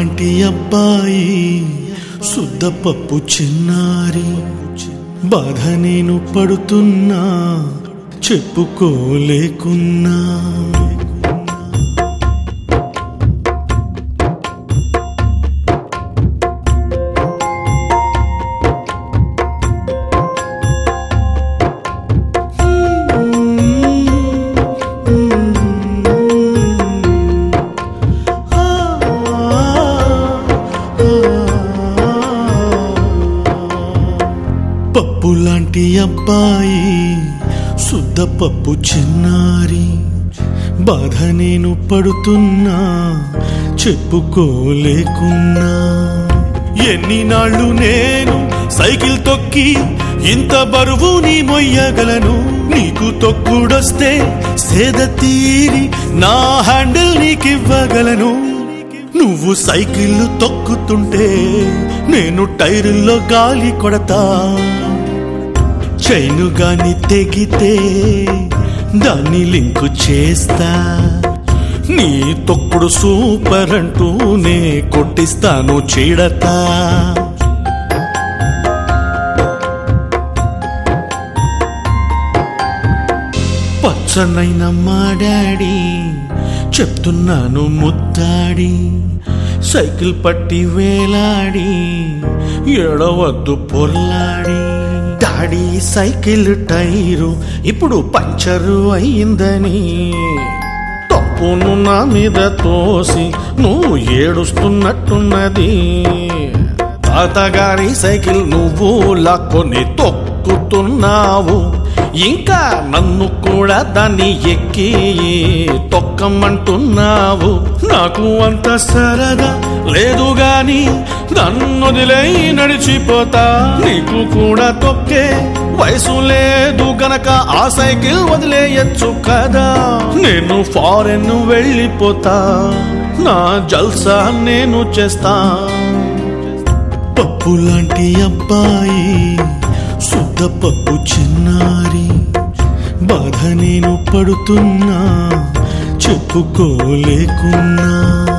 పప్పులాంటి అబ్బాయి శుద్ధ పప్పు చిన్నారి బాధ నేను పడుతున్నా చెప్పుకోలేకున్నా పప్పులాంటి అబ్బాయి శుద్ధ పప్పు చిన్నారి బాధ నేను పడుతున్నా చెప్పుకోలేకున్నా ఎన్ని నాళ్ళు నేను సైకిల్ తొక్కి ఇంత బరువు నీ మొయ్యగలను నీకు తొక్కుడొస్తే సేద తీరి నా హ్యాండిల్ నీకివ్వగలను నువ్వు సైకిల్ తొక్కుతుంటే నేను టైరుల్లో గాలి కొడతా చైను గాని తెగితే దాన్ని లింకు చేస్తా నీ తొక్కుడు సూపర్ అంటూనే కొట్టిస్తాను చీడతా పచ్చనైన మా డాడీ చెప్తున్నాను ముద్దాడి సైకిల్ పట్టి వేలాడి ఎడవద్దు పొల్లాడి డాడీ సైకిల్ టైరు ఇప్పుడు పంచరు అయిందని తప్పును నా మీద తోసి నువ్వు ఏడుస్తున్నట్టున్నది తాతగారి సైకిల్ నువ్వు లాక్కొని తొక్కుతున్నావు ఇంకా నన్ను కూడా దాన్ని ఎక్కి తొక్కమంటున్నావు నాకు అంత సరదా లేదు గాని నన్ను వదిలై నడిచిపోతా నీకు కూడా తొక్కే వయసు లేదు గనక ఆ సైకిల్ వదిలేయచ్చు కదా నేను ఫారెన్ వెళ్ళిపోతా నా జల్సా నేను చేస్తా పప్పులాంటి అబ్బాయి శుద్ధ పప్పు చిన్నారి బాధ నేను పడుతున్నా చెప్పుకోలేకున్నా